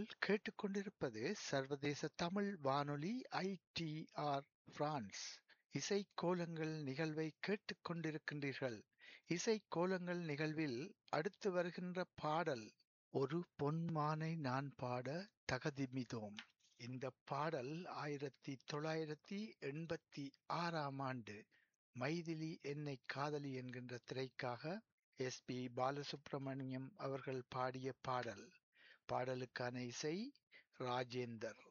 கேட்டுக்கொண்டிருப்பது சர்வதேச தமிழ் வானொலி ஐடிஆர் பிரான்ஸ் இசைக் கோலங்கள் நிகழ்வை கேட்டுக் கொண்டிருக்கின்றீர்கள் இசைக் கோலங்கள் நிகழ்வில் அடுத்து வருகின்ற பாடல் ஒரு பொன்மானை நான் பாட தகதிமிதோம் இந்த பாடல் ஆயிரத்தி தொள்ளாயிரத்தி எண்பத்தி ஆறாம் ஆண்டு மைதிலி என்னை காதலி என்கின்ற திரைக்காக எஸ் பி பாலசுப்ரமணியம் அவர்கள் பாடிய பாடல் பாடலுக்கான இசை ராஜேந்தர்